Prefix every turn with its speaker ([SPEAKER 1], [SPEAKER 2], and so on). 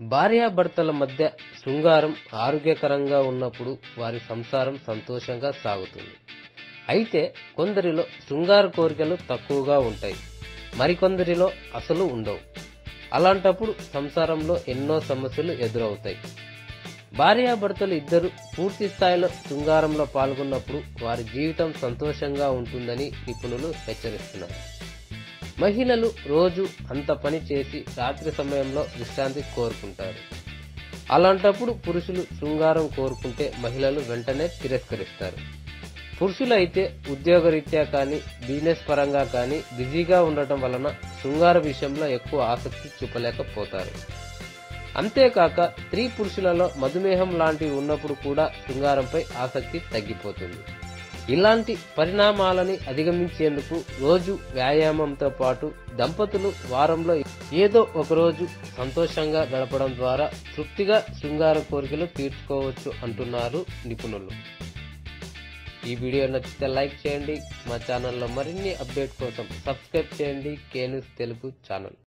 [SPEAKER 1] భార్యాభర్తల మధ్య శృంగారం ఆరోగ్యకరంగా ఉన్నప్పుడు వారి సంసారం సంతోషంగా సాగుతుంది అయితే కొందరిలో శృంగార కోరికలు తక్కువగా ఉంటాయి మరికొందరిలో అసలు ఉండవు అలాంటప్పుడు సంసారంలో ఎన్నో సమస్యలు ఎదురవుతాయి భార్యాభర్తలు ఇద్దరు పూర్తి స్థాయిలో శృంగారంలో పాల్గొన్నప్పుడు వారి జీవితం సంతోషంగా ఉంటుందని నిపుణులు హెచ్చరిస్తున్నారు మహిళలు రోజు అంత పని చేసి రాత్రి సమయంలో విశ్రాంతి కోరుకుంటారు అలాంటప్పుడు పురుషులు శృంగారం కోరుకుంటే మహిళలు వెంటనే తిరస్కరిస్తారు పురుషులు అయితే ఉద్యోగరీత్యా కానీ బిజినెస్ పరంగా కానీ బిజీగా ఉండటం వలన శృంగార విషయంలో ఎక్కువ ఆసక్తి చూపలేకపోతారు అంతేకాక స్త్రీ పురుషులలో మధుమేహం లాంటివి ఉన్నప్పుడు కూడా శృంగారంపై ఆసక్తి తగ్గిపోతుంది ఇలాంటి పరిణామాలని అధిగమించేందుకు రోజు వ్యాయామంతో పాటు దంపతులు వారంలో ఏదో ఒక రోజు సంతోషంగా గడపడం ద్వారా తృప్తిగా శృంగార కోరికలు తీర్చుకోవచ్చు అంటున్నారు నిపుణులు ఈ వీడియో నచ్చితే లైక్ చేయండి మా ఛానల్లో మరిన్ని అప్డేట్ కోసం సబ్స్క్రైబ్ చేయండి కేన్యూస్ తెలుగు ఛానల్